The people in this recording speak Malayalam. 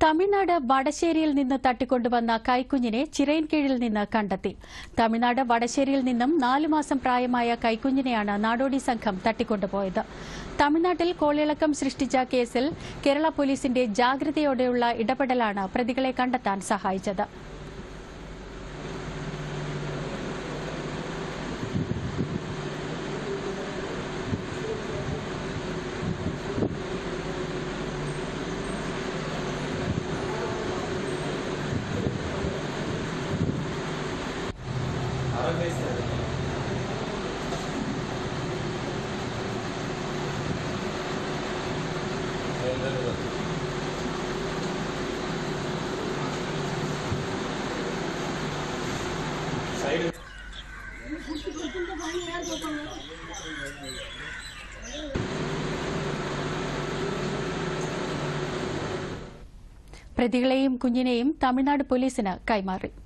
തമിഴ്നാട് വടശ്ശേരിയിൽ നിന്ന് തട്ടിക്കൊണ്ടുവന്ന കൈക്കുഞ്ഞിനെ ചിറയൻകീഴിൽ നിന്ന് കണ്ടെത്തി തമിഴ്നാട് വടശ്ശേരിയിൽ നിന്നും നാലു മാസം പ്രായമായ കൈക്കുഞ്ഞിനെയാണ് നാടോടി സംഘം തട്ടിക്കൊണ്ടുപോയത് തമിഴ്നാട്ടിൽ കോളിളക്കം സൃഷ്ടിച്ച കേസിൽ കേരള പോലീസിന്റെ ജാഗ്രതയോടെയുള്ള ഇടപെടലാണ് പ്രതികളെ കണ്ടെത്താൻ സഹായിച്ചത് പ്രതികളെയും കുഞ്ഞിനെയും തമിഴ്നാട് പോലീസിന് കൈമാറി